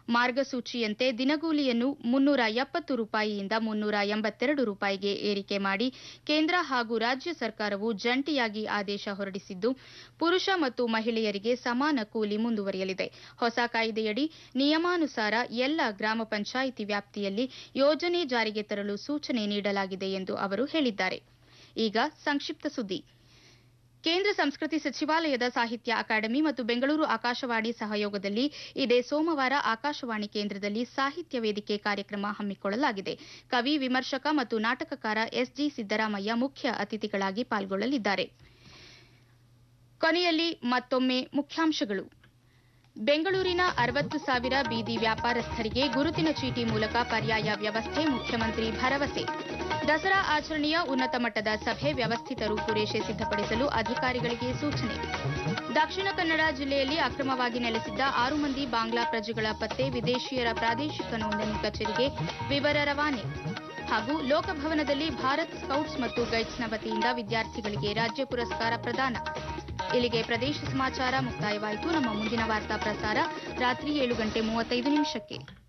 ಮಾರ್ಗಸೂಚಿಯಂತೆ ದಿನಗೂಲಿಯನ್ನು ಮುನ್ನೂರ ಎಪ್ಪತ್ತು ರೂಪಾಯಿಯಿಂದ ಮುನ್ನೂರ ಎಂಬತ್ತೆರಡು ರೂಪಾಯಿಗೆ ಏರಿಕೆ ಮಾಡಿ ಕೇಂದ್ರ ಹಾಗೂ ರಾಜ್ಯ ಸರ್ಕಾರವು ಜಂಟಿಯಾಗಿ ಆದೇಶ ಹೊರಡಿಸಿದ್ದು ಪುರುಷ ಮತ್ತು ಮಹಿಳೆಯರಿಗೆ ಸಮಾನ ಕೂಲಿ ಮುಂದುವರಿಯಲಿದೆ ಹೊಸ ಕಾಯ್ದೆಯಡಿ ನಿಯಮಾನುಸಾರ ಎಲ್ಲ ಗ್ರಾಮ ಪಂಚಾಯಿತಿ ವ್ಯಾಪ್ತಿಯಲ್ಲಿ ಯೋಜನೆ ಜಾರಿಗೆ ತರಲು ಸೂಚನೆ ನೀಡಲಾಗಿದೆ ಎಂದು ಅವರು ಹೇಳಿದ್ದಾರೆ ಈಗ ಸಂಕ್ಷಿಪ್ತ ಸುದ್ದಿ ಕೇಂದ್ರ ಸಂಸ್ಕೃತಿ ಸಚಿವಾಲಯದ ಸಾಹಿತ್ಯ ಅಕಾಡೆಮಿ ಮತ್ತು ಬೆಂಗಳೂರು ಆಕಾಶವಾಣಿ ಸಹಯೋಗದಲ್ಲಿ ಇದೇ ಸೋಮವಾರ ಆಕಾಶವಾಣಿ ಕೇಂದ್ರದಲ್ಲಿ ಸಾಹಿತ್ಯ ವೇದಿಕೆ ಕಾರ್ಯಕ್ರಮ ಹಮ್ಮಿಕೊಳ್ಳಲಾಗಿದೆ ಕವಿ ವಿಮರ್ಶಕ ಮತ್ತು ನಾಟಕಕಾರ ಎಸ್ಜಿ ಸಿದ್ದರಾಮಯ್ಯ ಮುಖ್ಯ ಅತಿಥಿಗಳಾಗಿ ಪಾಲ್ಗೊಳ್ಳಲಿದ್ದಾರೆ ಕೊನೆಯಲ್ಲಿ ಮತ್ತೊಮ್ಮೆ ಮುಖ್ಯಾಂಶಗಳು ಬೆಂಗಳೂರಿನ ಅರವತ್ತು ಸಾವಿರ ಬೀದಿ ವ್ಯಾಪಾರಸ್ಥರಿಗೆ ಗುರುತಿನ ಚೀಟಿ ಮೂಲಕ ಪರ್ಯಾಯ ವ್ಯವಸ್ಥೆ ಮುಖ್ಯಮಂತ್ರಿ ಭರವಸೆ ದಸರಾ ಆಚರಣೆಯ ಉನ್ನತ ಮಟ್ಟದ ಸಭೆ ವ್ಯವಸ್ಥಿತ ರೂಪುರೇಷೆ ಸಿದ್ದಪಡಿಸಲು ಅಧಿಕಾರಿಗಳಿಗೆ ಸೂಚನೆ ದಕ್ಷಿಣ ಕನ್ನಡ ಜಿಲ್ಲೆಯಲ್ಲಿ ಅಕ್ರಮವಾಗಿ ನೆಲೆಸಿದ್ದ ಆರು ಮಂದಿ ಬಾಂಗ್ಲಾ ಪ್ರಜೆಗಳ ಪತ್ತೆ ವಿದೇಶಿಯರ ಪ್ರಾದೇಶಿಕ ನೋಂದಣಿ ಕಚೇರಿಗೆ ವಿವರ ರವಾನೆ ಹಾಗೂ ಲೋಕಭವನದಲ್ಲಿ ಭಾರತ್ ಸ್ಕೌಟ್ಸ್ ಮತ್ತು ಗೈಡ್ಸ್ನ ವತಿಯಿಂದ ವಿದ್ಯಾರ್ಥಿಗಳಿಗೆ ರಾಜ್ಯ ಪುರಸ್ಕಾರ ಪ್ರದಾನ ಇಲ್ಲಿಗೆ ಪ್ರದೇಶ ಸಮಾಚಾರ ಮುಕ್ತಾಯವಾಯಿತು ನಮ್ಮ ಮುಂದಿನ ವಾರ್ತಾ ಪ್ರಸಾರ ರಾತ್ರಿ ಏಳು ಗಂಟೆ ಮೂವತ್ತೈದು ನಿಮಿಷಕ್ಕೆ